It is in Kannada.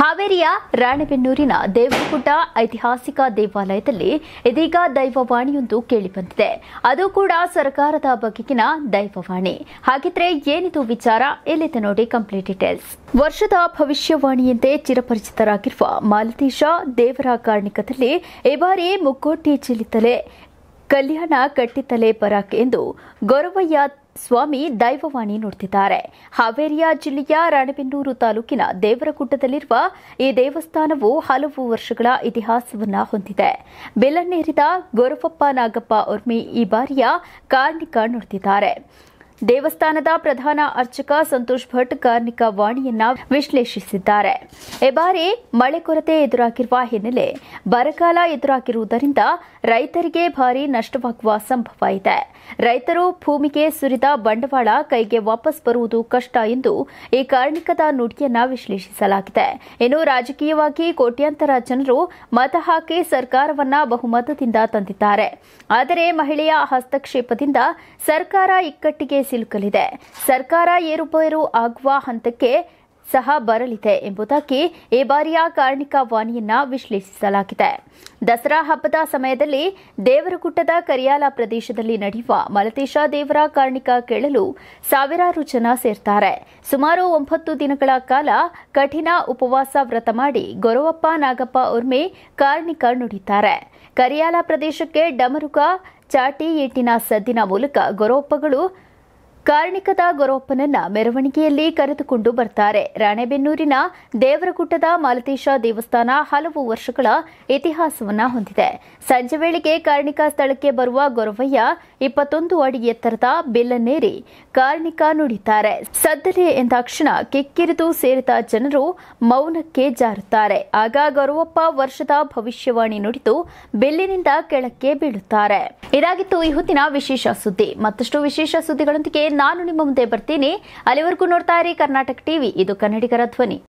ಹಾವೇರಿಯ ರಾಣೆಬೆನ್ನೂರಿನ ದೇವರಗುಡ್ಡ ಐತಿಹಾಸಿಕ ದೇವಾಲಯದಲ್ಲಿ ಇದೀಗ ದೈವವಾಣಿಯೊಂದು ಕೇಳಿಬಂದಿದೆ ಅದು ಕೂಡ ಸರ್ಕಾರದ ಬಗೆಗಿನ ದೈವವಾಣಿ ಹಾಗಿದ್ರೆ ಏನಿದು ವಿಚಾರ ಇಲ್ಲಿದೆ ನೋಡಿ ಕಂಪ್ಲೀಟ್ ಡೀಟೇಲ್ಸ್ ವರ್ಷದ ಭವಿಷ್ಯವಾಣಿಯಂತೆ ಚಿರಪರಿಚಿತರಾಗಿರುವ ಮಾಲತೇಶ ದೇವರ ಕಾರಣಿಕದಲ್ಲಿ ಈ ಬಾರಿ ಮುಕ್ಕೋಟಿ ಚಿಲಿತಲೆ ಕಲ್ಯಾಣ ಕಟ್ಟಿತಲೆ ಪರಾಕ್ ಎಂದು ಗೊರವಯ್ಯ ಸ್ವಾಮಿ ದೈವವಾಣಿ ನುಡಿದಿದ್ದಾರೆ ಹಾವೇರಿಯ ಜಿಲ್ಲೆಯ ರಾಣೆಬೆನ್ನೂರು ತಾಲೂಕಿನ ದೇವರಗುಡ್ಡದಲ್ಲಿರುವ ಈ ದೇವಸ್ಥಾನವು ಹಲವು ವರ್ಷಗಳ ಇತಿಹಾಸವನ್ನ ಹೊಂದಿದೆ ಬೆಲ್ಲನ್ನೇರಿದ ಗೊರವಪ್ಪ ನಾಗಪ್ಪ ಉರ್ಮಿ ಈ ಬಾರಿಯ ಕಾರ್ಣಿಕ ನುಡಿದಿದ್ದಾರೆ ದೇವಸ್ಥಾನದ ಪ್ರಧಾನ ಅರ್ಚಕ ಸಂತೋಷ್ ಭಟ್ ಕಾರ್ಣಿಕ ವಾಣಿಯನ್ನ ವಿಶ್ಲೇಷಿಸಿದ್ದಾರೆ ಈ ಬಾರಿ ಮಳೆ ಕೊರತೆ ಎದುರಾಗಿರುವ ಹಿನ್ನೆಲೆ ಬರಗಾಲ ಎದುರಾಗಿರುವುದರಿಂದ ರೈತರಿಗೆ ಭಾರಿ ನಷ್ಟವಾಗುವ ಸಂಭವ ಇದೆ ರೈತರು ಭೂಮಿಗೆ ಸುರಿದ ಬಂಡವಾಳ ಕೈಗೆ ವಾಪಸ್ ಬರುವುದು ಕಷ್ಟ ಎಂದು ಈ ಕಾರ್ಣಿಕದ ನುಡಿಯನ್ನ ವಿಶ್ಲೇಷಿಸಲಾಗಿದೆ ಇನ್ನು ರಾಜಕೀಯವಾಗಿ ಕೋಟ್ಯಾಂತರ ಜನರು ಮತ ಹಾಕಿ ಸರ್ಕಾರವನ್ನ ಬಹುಮತದಿಂದ ತಂದಿದ್ದಾರೆ ಆದರೆ ಮಹಿಳೆಯ ಹಸ್ತಕ್ಷೇಪದಿಂದ ಸರ್ಕಾರ ಇಕ್ಕಟ್ಟಿಗೆ ಸಿಲುಕಲಿದೆ ಸರ್ಕಾರ ಏರುಪೇರು ಆಗುವ ಹಂತಕ್ಕೆ ಸಹ ಬರಲಿದೆ ಎಂಬುದಾಗಿ ಈ ಬಾರಿಯ ಕಾರ್ಣಿಕ ವಾಣಿಯನ್ನ ವಿಶ್ಲೇಷಿಸಲಾಗಿದೆ ದಸರಾ ಹಬ್ಬದ ಸಮಯದಲ್ಲಿ ದೇವರಗುಡ್ಡದ ಕರಿಯಾಲ ಪ್ರದೇಶದಲ್ಲಿ ನಡೆಯುವ ಮಲತೇಶ ದೇವರ ಕಾರ್ಣಿಕ ಕೇಳಲು ಸಾವಿರಾರು ಜನ ಸೇರ್ತಾರೆ ಸುಮಾರು ಒಂಬತ್ತು ದಿನಗಳ ಕಾಲ ಕಠಿಣ ಉಪವಾಸ ವ್ರತ ಮಾಡಿ ಗೊರವಪ್ಪ ನಾಗಪ್ಪ ಉರ್ಮೆ ಕಾರ್ಣಿಕ ನುಡಿತಾರೆ ಕರಿಯಾಲ ಪ್ರದೇಶಕ್ಕೆ ಡಮರುಗ ಚಾಟಿ ಏಟಿನ ಸದ್ದಿನ ಮೂಲಕ ಗೊರವಪ್ಪಗಳು ಕಾರ್ಣಿಕದ ಗೊರವಪ್ಪನನ್ನ ಮೆರವಣಿಗೆಯಲ್ಲಿ ಕರೆದುಕೊಂಡು ಬರ್ತಾರೆ ರಾಣೆಬೆನ್ನೂರಿನ ದೇವರಗುಡ್ಡದ ಮಾಲತೇಶ ದೇವಸ್ಥಾನ ಹಲವು ವರ್ಷಗಳ ಇತಿಹಾಸವನ್ನ ಹೊಂದಿದೆ ಸಂಜೆ ವೇಳೆಗೆ ಕಾರ್ಣಿಕ ಸ್ಥಳಕ್ಕೆ ಬರುವ ಗೊರವಯ್ಯ ಇಪ್ಪತ್ತೊಂದು ಅಡಿ ಎತ್ತರದ ಬಿಲ್ಲನ್ನೇರಿ ಕಾರ್ಣಿಕ ನುಡಿತಾರೆ ಸದ್ದಲೆ ಎಂದಾಕ್ಷಣ ಕಿಕ್ಕಿರಿದು ಸೇರಿದ ಜನರು ಮೌನಕ್ಕೆ ಜಾರುತ್ತಾರೆ ಆಗ ಗೊರವಪ್ಪ ವರ್ಷದ ಭವಿಷ್ಯವಾಣಿ ನುಡಿದು ಬಿಲ್ಲಿನಿಂದ ಕೆಳಕ್ಕೆ ಬೀಳುತ್ತಾರೆ ಇದಾಗಿತ್ತು ಈ ಹೊತ್ತಿನ ವಿಶೇಷ ಸುದ್ದಿ ಮತ್ತಷ್ಟು ವಿಶೇಷ ಸುದ್ದಿಗಳೊಂದಿಗೆ ನಾನು ನಿಮ್ಮ ಮುಂದೆ ಬರ್ತೀನಿ ಅಲ್ಲಿವರೆಗೂ ನೋಡ್ತಾ ಇರಿ ಕರ್ನಾಟಕ ಟಿವಿ ಇದು ಕನ್ನಡಿಗರ ಧ್ವನಿ